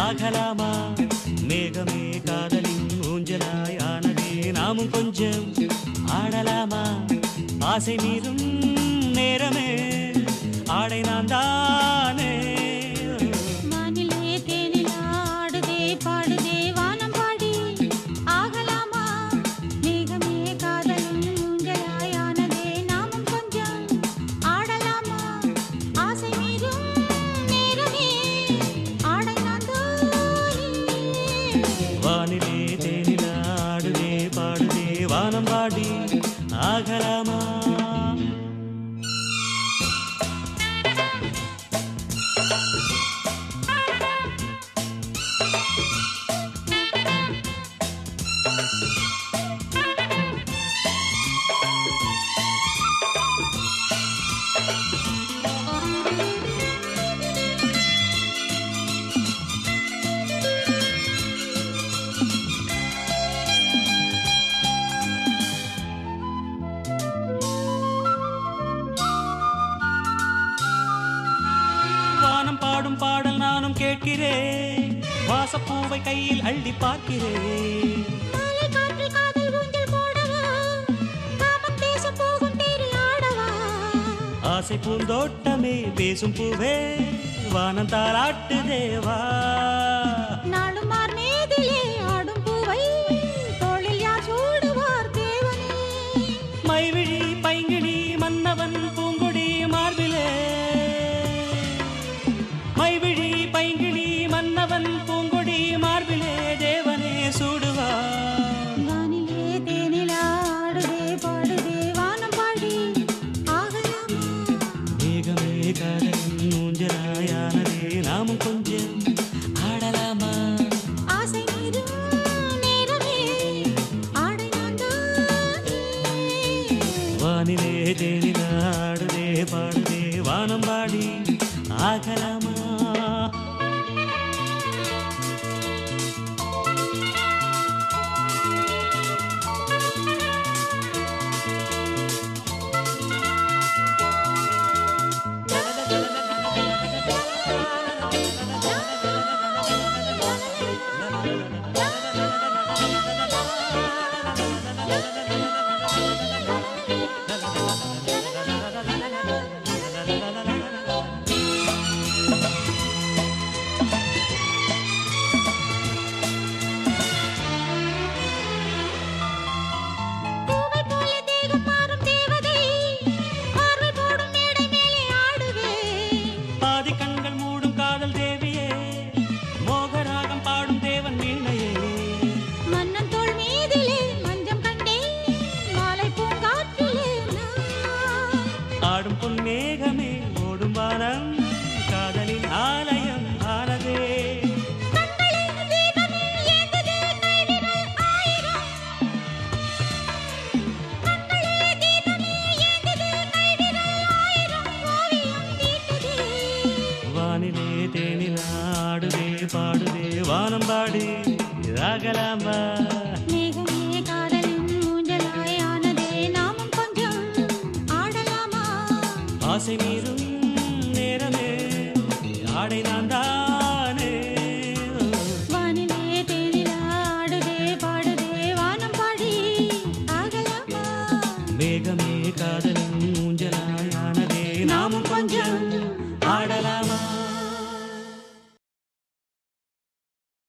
ஆகலாமா மேகமே காதலின் ஊஞ்சலாய் ஆனதே நாமும் கொஞ்சம் ஆடலாமா ஆசை மீதும் நேரமே ஆடை நான் தானே வானிலே தேனிலா ஆடுதே பாடுதே வானம் பாடி ஆகலாமா மேகமே காதலும் ஊஞ்சலாயானதே நாமும் கொஞ்சம் ஆடலாமா ஆசை மீதும் நேரமே ஆடை நான் தானே வானிலே தேனிலா ஆடுதே பாடுதே வானம் பாடி ஆகலாமா வானம் பாடும் பாடல் நானும் கேட்கிறேன் வாசப்பூவை கையில் அள்ளி பார்க்கிறேன் மாலை காற்றில் காதல் ஊஞ்சல் போடவா காமம் பேசப் போகும் தேரி ஆடவா ஆசை பூந்தோட்டமே பேசும் பூவே வானம் தாளாட்டு தேவா நாளும் மார் மேதிலே ஆடும் பூவை தோளில் யார் சூடுவார் தேவனே மைவிழி பைங்கிழி மன்னவன் பூங்கொடி மார்பிலே மைவிழி பைங்கிழி மன்னவன் பூங்கொடி மார்பிலே தேவனே சூடுவா வானிலே தேனிலா ஆடுதே பாடுதே வானம் பாடி ஆகலாமா மேகமே காதலின் ஊஞ்சலாயானதே நாமும் கொஞ்சம் ஆடலாமா ஆசை மீதும் நேரமே ஆடை நான் தானே வானிலே தேனிலா ஆடுதே பாடுதே வானம் பாடி ஆகலாமா பூவை போல தேகம் மாறும் தேவதை பார்வை போடும் மேடை மேலே ஆடுவே பாதி கண்கள் மூடும் காதல் தேவியே மோகராகம் பாடும் தேவன் வீணையே மன்னன் தோள் மீதிலே மஞ்சம் கண்டே மாலை பூங்காற்றிலே நான் ஆடும் பொன் மேகமே ஓடும் வானம் காதலின் ஆலயம் ஆனதே கண்களில் தீபமே ஏங்குதே கைவிரல் ஆயிரம் கண்களில் தீபமே ஏங்குதே கைவிரல் ஆயிரம் ஓவியம் தீட்டுதே வானிலே தேனிலா ஆடுதே பாடுதே வானம் பாடி ராகலாமா மேகமே காதலின் ஊஞ்சலாய் ஆனதே நாமும் கொஞ்சம் ஆடலாமா ஆசை மீறும் நேரமே ஆடை நான் தானே வானிலே தேனிலா ஆடுதே பாடுதே வானம் பாடி ஆகலாமா மேகமே காதலின் ஊஞ்சலாயானதே நாமும் கொஞ்சம் ஆடலாமா